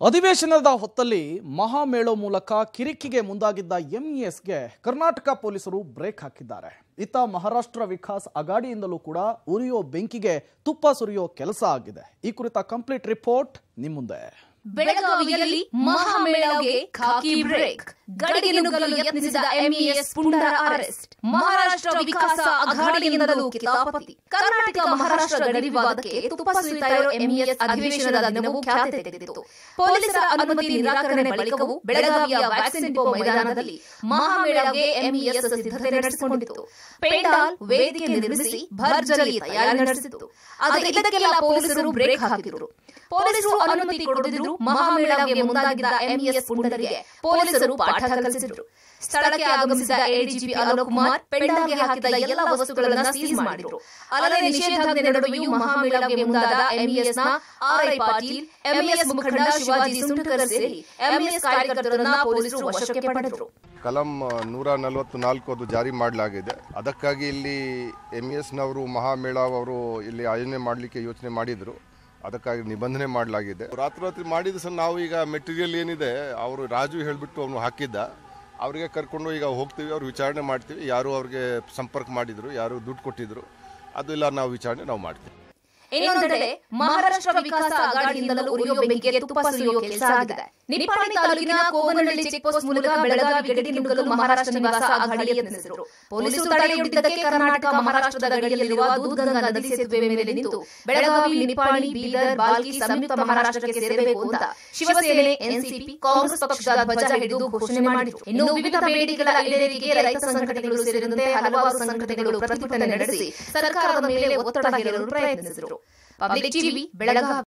ಅಧಿವೇಶನದ ಹೊತ್ತಲ್ಲಿ ಮಹಾಮೇಳೋ ಮೂಲಕ ಕಿರಿಕಿಗೆ ಮುಂದಾಗಿದ್ದ ಎಂಇಎಸ್ಗೆ ಕರ್ನಾಟಕ ಪೊಲೀಸರು ಬ್ರೇಕ್ ಹಾಕಿದ್ದಾರೆ ಇತ್ತ ಮಹಾರಾಷ್ಟ್ರ ವಿಕಾಸ್ ಅಗಾಡಿಯಿಂದಲೂ ಕೂಡ ಉರಿಯೋ ಬೆಂಕಿಗೆ ತುಪ್ಪ ಸುರಿಯೋ ಕೆಲಸ ಆಗಿದೆ ಈ ಕುರಿತ ಕಂಪ್ಲೀಟ್ ರಿಪೋರ್ಟ್ ನಿಮ್ಮ ಮುಂದೆ ಬೆಳಗಾವಿಯಲ್ಲಿ ಮಹಾಮೇಳಗೆ ಖಾಕಿ ಬ್ರೇಕ್ ಗಡಿಗೆ ನುಗ್ಗಲು ಯತ್ನಿಸಿದ ಎಂಇಎಸ್ ಪುಂಡರ ಅರೆಸ್ಟ್ ಮಹಾರಾಷ್ಟ್ರ ವಿಕಾಸ ಅಘಾಡಿಯಿಂದಲೂ ಕಿತಾಪತಿ ಕರ್ನಾಟಕ ಮಹಾರಾಷ್ಟ್ರ ಗಡಿ ವಿವಾದಕ್ಕೆ ತುಪ್ಪ ಸುರಿತಾ ಇರೋ ಎಂಇಎಸ್ ಅಧಿವೇಶನದ ದಿನವೂ ಖ್ಯಾತೆ ತೆಗೆದಿತ್ತು ಪೊಲೀಸರ ಅನುಮತಿ ನಿರಾಕರಣೆ ಬಳಿಕವೂ ಬೆಳಗಾವಿಯ ವ್ಯಾಕ್ಸಿನ್ ಡಿಪೋ ಮೈದಾನದಲ್ಲಿ ಮಹಾಮೇಳಗೆ ಎಂಇಎಸ್ ಸಿದ್ಧತೆ ನಡೆಸಿಕೊಂಡಿತ್ತು ಪೆಂಡಾಲ್ ವೇದಿಕೆ ನಿರ್ಮಿಸಿ ಭರ್ಜರಿ ತಯಾರಿ ನಡೆಸಿತ್ತು ಆದರೆ ಇದಕ್ಕೆಲ್ಲ ಪೊಲೀಸರು ಬ್ರೇಕ್ ಹಾಕಿದರು ಪೊಲೀಸರು ಅನುಮತಿ ಕೊಡದಿದ್ರು ಮಹಾಮೇಳಗೆ ಮುಂದಾಗಿದ್ದ ಎಂಇಎಸ್ ಪುಂಡರಿಗೆ ಪೊಲೀಸರು ಪಾಠ ಕಲಿಸಿದ್ರು ಸ್ಥಳಕ್ಕೆ ಆಗಮಿಸಿದ ಎಡಿಜಿಪಿ ಅಲೋಕ್ ಕುಮಾರ್ ಪೆಂಡಾಲ್ಗೆ ಹಾಕಿದ ಎಲ್ಲ ವಸ್ತುಗಳನ್ನು ಸೀಸ್ ಮಾಡಿದ್ರು ಅಲ್ಲದೆ ನಿಷೇಧಾಜ್ಞೆ ನಡುವೆಯೂ ಮಹಾಮೇಳಗೆ ಮುಂದಾದ ಎಂಇಎಸ್ನ ಆರ್ಐ ಪಾಟೀಲ್ ಎಂಇಎಸ್ ಮುಖಂಡ ಶಿವಾಜಿ ಸುಂಟಕರ್ ಸೇರಿ ಎಂಇಎಸ್ ಕಾರ್ಯಕರ್ತರನ್ನ ಪೊಲೀಸರು ವಶಕ್ಕೆ ಪಡೆದರು ಕಲಂ ನೂರ ನಲವತ್ತು ನಾಲ್ಕು ಅದು ಜಾರಿ ಮಾಡಲಾಗಿದೆ ಅದಕ್ಕಾಗಿ ಇಲ್ಲಿ ಎಮ್ ಎಸ್ನವರು ಮಹಾಮೇಳ ಅವರು ಇಲ್ಲಿ ಆಯೋಜನೆ ಮಾಡಲಿಕ್ಕೆ ಯೋಚನೆ ಮಾಡಿದರು ಅದಕ್ಕಾಗಿ ನಿಬಂಧನೆ ಮಾಡಲಾಗಿದೆ ರಾತ್ರೋರಾತ್ರಿ ಮಾಡಿದ ಸಹ ನಾವು ಈಗ ಮೆಟೀರಿಯಲ್ ಏನಿದೆ ಅವರು ರಾಜು ಹೇಳಿಬಿಟ್ಟು ಅವನು ಹಾಕಿದ್ದ ಅವರಿಗೆ ಕರ್ಕೊಂಡು ಈಗ ಹೋಗ್ತೀವಿ ಅವ್ರು ವಿಚಾರಣೆ ಮಾಡ್ತೀವಿ ಯಾರು ಅವ್ರಿಗೆ ಸಂಪರ್ಕ ಮಾಡಿದ್ರು ಯಾರು ದುಡ್ಡು ಕೊಟ್ಟಿದ್ರು ಅದು ಇಲ್ಲ ನಾವು ವಿಚಾರಣೆ ನಾವು ಮಾಡ್ತೀವಿ ಇನ್ನೊಂದೆಡೆ ಮಹಾರಾಷ್ಟ್ರ ವಿಕಾಸ ಅಗಾಡಿಯಿಂದಲೂ ಉರಿಯೋ ಬೆಂಕಿಗೆ ತುಪ್ಪ ಸುರಿಯೋ ಕೆಲಸ ಆಗಿದೆ ನಿಪ್ಪಾಣಿ ತಾಲೂಕಿನ ಕೋವನಹಳ್ಳಿ ಚೆಕ್ ಪೋಸ್ಟ್ ಮೂಲಕ ಬೆಳಗಾವಿ ಗಡಿಗೆ ನುಗ್ಗಲು ಮಹಾರಾಷ್ಟ್ರ ನಿವಾಸ ಅಘಾಡಿ ಯತ್ನಿಸಿದರು ಪೊಲೀಸರು ತಡೆಯೊಡ್ಡಿದ್ದಕ್ಕೆ ಕರ್ನಾಟಕ ಮಹಾರಾಷ್ಟ್ರದ ಗಡಿಯಲ್ಲಿರುವ ದೂಧಗಂಗಾ ನದಿ ಸೇತುವೆ ಮೇಲೆ ನಿಂತು ಬೆಳಗಾವಿ ನಿಪ್ಪಾಣಿ ಬೀದರ್ ಬಾಲ್ಕಿ ಸಂಯುಕ್ತ ಮಹಾರಾಷ್ಟ್ರಕ್ಕೆ ಸೇರಬೇಕು ಅಂತ ಶಿವಸೇನೆ ಎನ್ಸಿಪಿ ಕಾಂಗ್ರೆಸ್ ಪಕ್ಷದ ಧ್ವಜ ಹಿಡಿದು ಘೋಷಣೆ ಮಾಡಿದರು ಇನ್ನು ವಿವಿಧ ಬೇಡಿಕೆಗಳ ಈಡೇರಿಕೆಗೆ ರೈತ ಸಂಘಟನೆಗಳು ಸೇರಿದಂತೆ ಹಲವಾರು ಸಂಘಟನೆಗಳು ಪ್ರತಿಭಟನೆ ನಡೆಸಿ ಸರ್ಕಾರದ ಮೇಲೆ ಒತ್ತಡ ಹೇರಲು ಪ್ರಯತ್ನಿಸಿದರು ಪಬ್ಲಿಕ್ ಟಿವಿ ಬೆಳಗಾವಿ